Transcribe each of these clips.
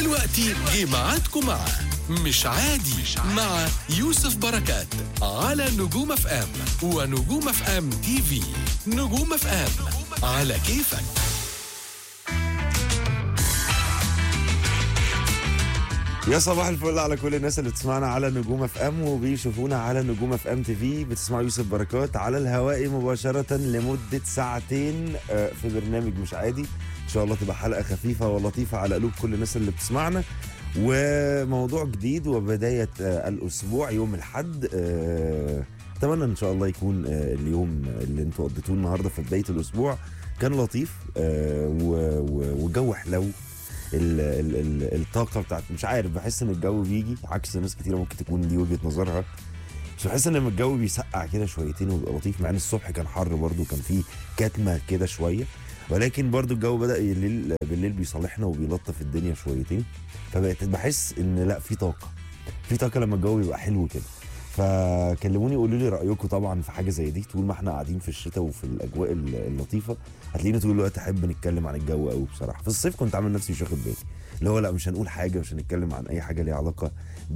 دلوقتي جه ميعادكم مع مش عادي مع يوسف بركات على نجوم اف ام ونجوم اف ام تي في نجوم اف ام على كيفك يا صباح الفل على كل الناس اللي بتسمعنا على نجوم اف ام وبيشوفونا على نجوم اف ام تي في بتسمعوا يوسف بركات على الهواء مباشرة لمدة ساعتين آه، في برنامج مش عادي ان شاء الله تبقى حلقة خفيفة ولطيفة على قلوب كل الناس اللي بتسمعنا وموضوع جديد وبداية آه، الاسبوع يوم الاحد آه، اتمنى ان شاء الله يكون آه، اليوم اللي انتوا قضيتوه النهارده في بداية الاسبوع كان لطيف آه، و- و- وجو حلو ال ال ال الطاقه بتاعت مش عارف بحس ان الجو بيجي عكس ناس كتيره ممكن تكون دي وجهه نظرها بس بحس ان لما الجو بيسقع كده شويتين وبيبقى لطيف مع ان الصبح كان حر برضو كان فيه كتمه كده شويه ولكن برضو الجو بدا الليل بالليل بيصالحنا وبيلطف الدنيا شويتين فبقيت بحس ان لا في طاقه في طاقه لما الجو بيبقى حلو كده فكلموني قولوا لي رايكم طبعا في حاجه زي دي طول ما احنا قاعدين في الشتاء وفي الاجواء اللطيفه هتلاقيني طول الوقت احب نتكلم عن الجو قوي بصراحه في الصيف كنت عامل نفسي مش واخد بالي اللي هو لا مش هنقول حاجه مش هنتكلم عن اي حاجه ليها علاقه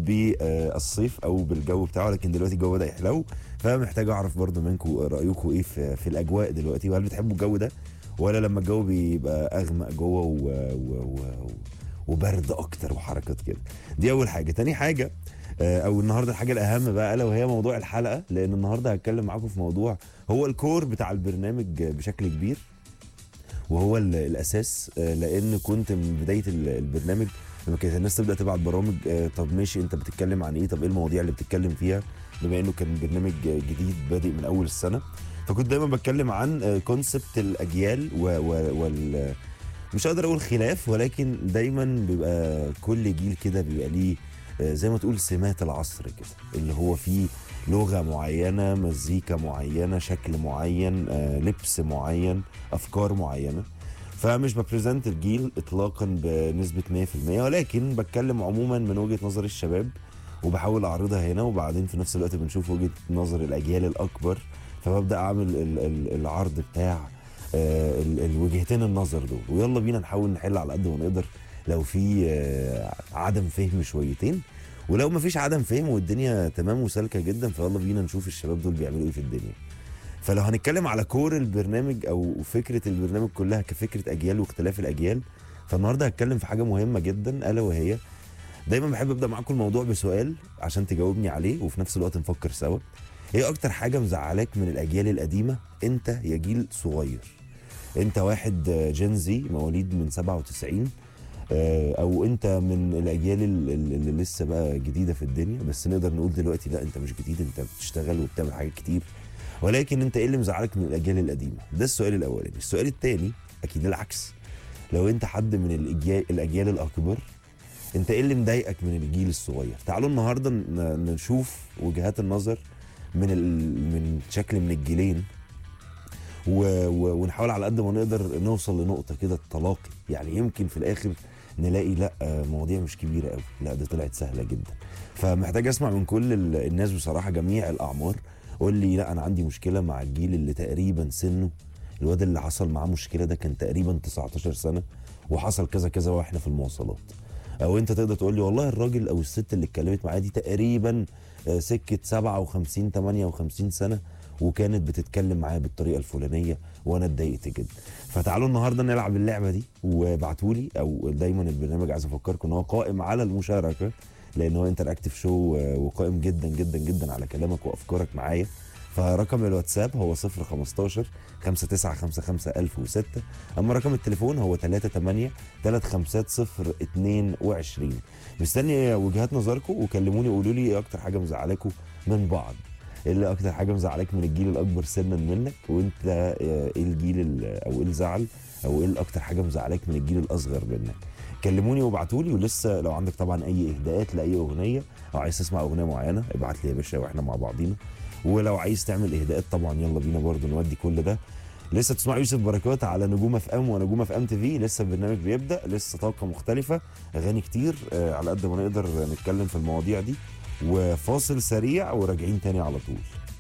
بالصيف او بالجو بتاعه لكن دلوقتي الجو بدا يحلو فمحتاج اعرف برضو منكم رايكم ايه في, في الاجواء دلوقتي وهل بتحبوا الجو ده ولا لما الجو بيبقى اغمق جوه و... و... و... وبرد اكتر وحركات كده دي اول حاجه تاني حاجه آه، او النهارده الحاجه الاهم بقى الا وهي موضوع الحلقه لان النهارده هتكلم معاكم في موضوع هو الكور بتاع البرنامج بشكل كبير وهو ال- الاساس آه، لان كنت من بدايه ال- البرنامج لما كانت الناس تبدا تبعت برامج آه، طب ماشي انت بتتكلم عن ايه طب ايه المواضيع اللي بتتكلم فيها بما انه كان برنامج جديد بادئ من اول السنه فكنت دايما بتكلم عن كونسبت الاجيال و و وال مش قادر اقول خلاف ولكن دايما بيبقى كل جيل كده بيبقى ليه آه، زي ما تقول سمات العصر كده اللي هو فيه لغه معينه مزيكا معينه شكل معين آه، لبس معين افكار معينه فمش ببريزنت الجيل اطلاقا بنسبه 100% ولكن بتكلم عموما من وجهه نظر الشباب وبحاول اعرضها هنا وبعدين في نفس الوقت بنشوف وجهه نظر الاجيال الاكبر فببدا اعمل ال- ال- العرض بتاع آه، ال- الوجهتين النظر دول ويلا بينا نحاول نحل على قد ما نقدر لو في آه، عدم فهم شويتين ولو ما فيش عدم فهم والدنيا تمام وسالكه جدا فيلا بينا نشوف الشباب دول بيعملوا ايه في الدنيا فلو هنتكلم على كور البرنامج او فكره البرنامج كلها كفكره اجيال واختلاف الاجيال فالنهارده هتكلم في حاجه مهمه جدا الا وهي دايما بحب ابدا معاكم الموضوع بسؤال عشان تجاوبني عليه وفي نفس الوقت نفكر سوا ايه اكتر حاجه مزعلاك من الاجيال القديمه انت يا جيل صغير انت واحد جنزي مواليد من 97 آه، او انت من الاجيال ال- ال- اللي لسه بقى جديده في الدنيا بس نقدر نقول دلوقتي لا انت مش جديد انت بتشتغل وبتعمل حاجات كتير ولكن انت ايه اللي مزعلك من الاجيال القديمه ده السؤال الاولاني السؤال الثاني اكيد العكس لو انت حد من الاجيال الاجيال الاكبر انت ايه اللي مضايقك من الجيل الصغير تعالوا النهارده ن- نشوف وجهات النظر من ال... من شكل من الجيلين و... و... ونحاول على قد ما نقدر نوصل لنقطه كده التلاقي يعني يمكن في الاخر نلاقي لا آه، مواضيع مش كبيره قوي لا دي طلعت سهله جدا فمحتاج اسمع من كل ال- الناس بصراحه جميع الاعمار قول لي لا انا عندي مشكله مع الجيل اللي تقريبا سنه الواد اللي حصل معاه مشكله ده كان تقريبا 19 سنه وحصل كذا كذا واحنا في المواصلات او انت تقدر تقول لي والله الراجل او الست اللي اتكلمت معايا دي تقريبا آه، سكه 57 58 سنه وكانت بتتكلم معايا بالطريقه الفلانيه وانا اتضايقت جدا فتعالوا النهارده نلعب اللعبه دي وابعتوا لي او دايما البرنامج عايز افكركم ان هو قائم على المشاركه لان هو انتراكتيف شو آه، وقائم جدا جدا جدا على كلامك وافكارك معايا فرقم الواتساب هو 015 5955006 اما رقم التليفون هو 38 350 مستني وجهات نظركم وكلموني قولوا لي ايه اكتر حاجه مزعلاكم من بعض ايه اللي اكتر حاجه مزعلاك من الجيل الاكبر سنا منك وانت آه، ايه الجيل ال- او ايه الزعل او ايه اكتر حاجه مزعلاك من الجيل الاصغر منك كلموني وابعتوا لي ولسه لو عندك طبعا اي اهداءات لاي اغنيه او عايز تسمع اغنيه معينه ابعت لي يا باشا واحنا مع بعضينا ولو عايز تعمل اهداءات طبعا يلا بينا برضو نودي كل ده لسه تسمع يوسف بركات على نجوم اف ام ونجوم اف ام تي في لسه البرنامج بيبدا لسه طاقه مختلفه اغاني كتير آه على قد ما نقدر نتكلم في المواضيع دي وفاصل سريع وراجعين تاني على طول